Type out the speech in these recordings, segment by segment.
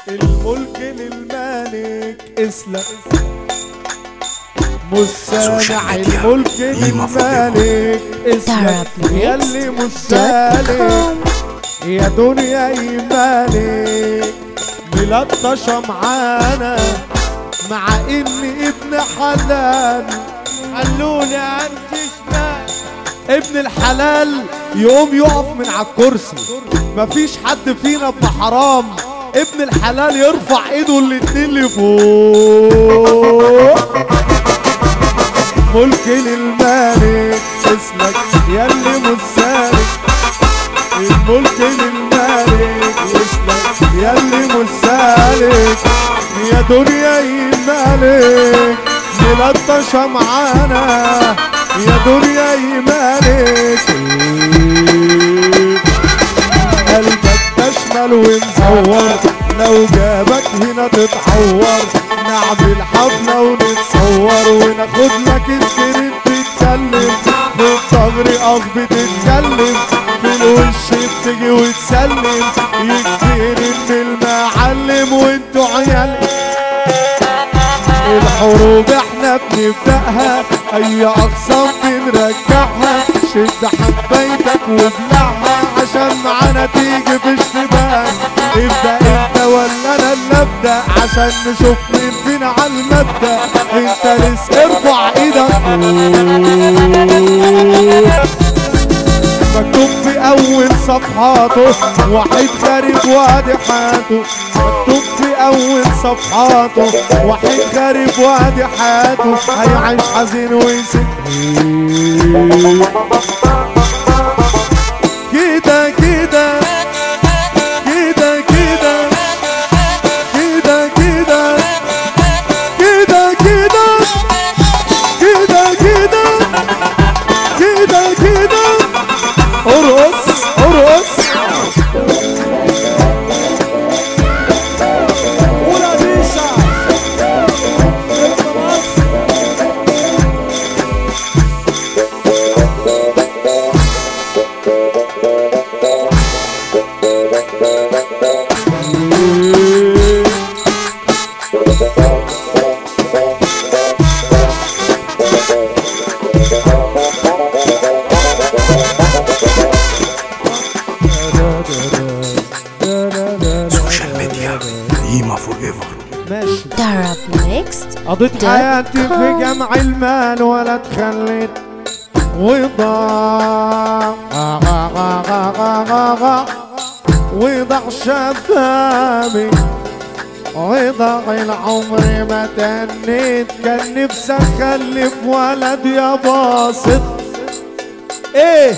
الملك للملك اسلم مسامع الملك للملك اسلم يلي مسالك يا دنيا يمالك ملطشة معانا مع اني ابن حلال خلوني امشي شمال ابن الحلال يقوم يقف من على الكرسي مفيش حد فينا ابن حرام ابن الحلال يرفع ايده الاتنين لفوق ملك للمالك اسلك ياللي مسالك الملك للمالك اسلك ياللي مسالك يا دنيا يمالك ملطشة معانا يا دنيا يمالك قلبك تشمل ومزور لو جابك هنا تتعور نعمل حفلة ونتصور وناخد لك سكرين تتكلم في الظهر قف بتتكلم في الوش بتجي وتسلم يكفيني ان المعلم وانتوا عيال الحروب احنا بنبدأها اي اقسام بنرجعها شد حبيتك وابلعها عشان معانا تيجي في اشتباك ابدأ انت ولا انا اللي ابدأ عشان نشوف مين فينا على المبدأ انت لسه ارفع ايدك فوق مكتوب في اول صفحاته واحد غريب وادي حياته مكتوب في اول صفحاته واحد غريب وادي حياته هيعيش حزين ويسيب كده كده كده كده كده كده كده كده كده كده كده كده ارقص ارقص ولا بيشا سوشيال ميديا قيمة فور ايفر ماشي Darab Next قضيت حياتي في جمع المال ولا اتخليت وضاع وضاع شبابي وضاع العمر ما تنيت كان نفسي اخلف ولد يا باسط ايه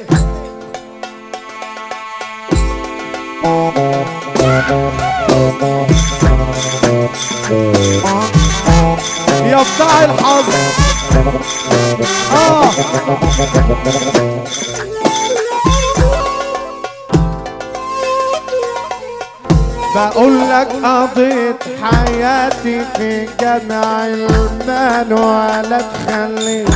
يا بتاع الحظ اه بقول لك قضيت حياتي في جمع المال ولا تخليت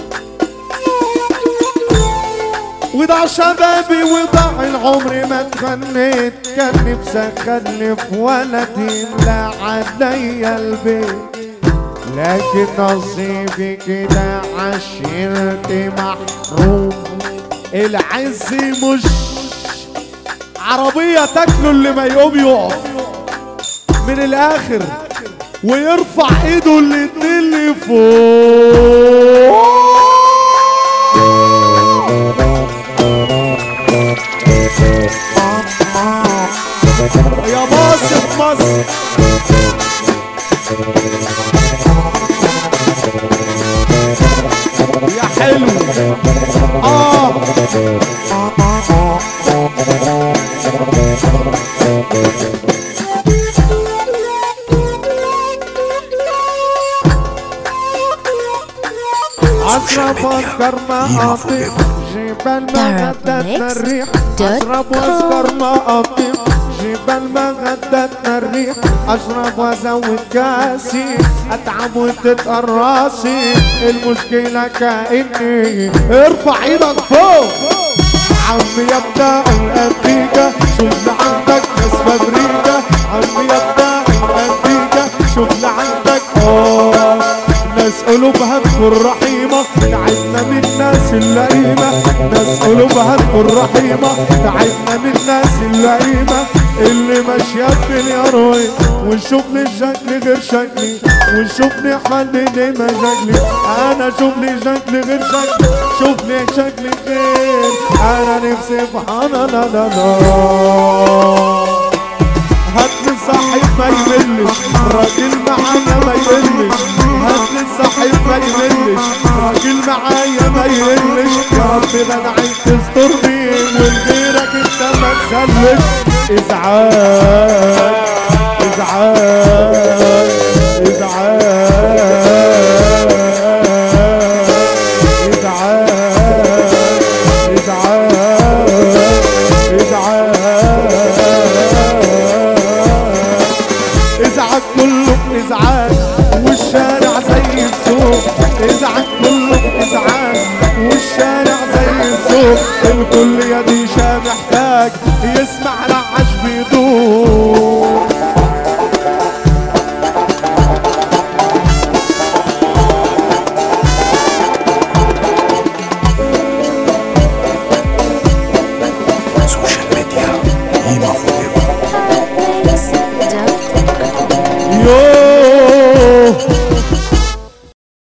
وضع شبابي وضع العمر ما تغنيت كان نفسي اخلف ولدي لا عليا البيت لكن نصيبي كده عشيرتي محروم العز مش عربية تاكله اللي ما يقوم يقف من الاخر ويرفع ايده الاتنين لفوق يا مصر مصر يا حلو اه اشرب واذكر ما اطيق جبال ما غدتنا الريح اشرب واذكر ما اطيق جبال ما غدتنا الريح اشرب وازود كاسي اتعب وتتقل راسي المشكلة كأني ارفع ايدك فوق عمي يا بتاع الامريكا شوف عندك ناس فابريكا عمي يا بتاع المزيكا شوف لعندك اه ناس قلوبها تكون رحيمة تعبنا من الناس اللئيمة ناس قلوبها تكون رحيمة تعبنا من الناس اللئيمة اللي ماشية باليروي ونشوف لي شكلي غير شكلي ونشوف لي حل لي مشاكلي انا شوف لي شكلي غير شكلي شوف لي شكلي غير انا نفسي سبحان الله لا لا هات لي صاحب ما يملش راجل معايا ما يملش هات لي صاحب ما يملش راجل معايا ما يملش يا رب بدعي تسترني ولغيرك انت ما تسلش ازعاج ازعاج ازعاج ازعاج ازعاج ازعاج ازعاج كله في ازعاج والشارع زي السوق ازعاج كله في ازعاج والشارع زي السوق الكل يا ديشا محتاج يسمع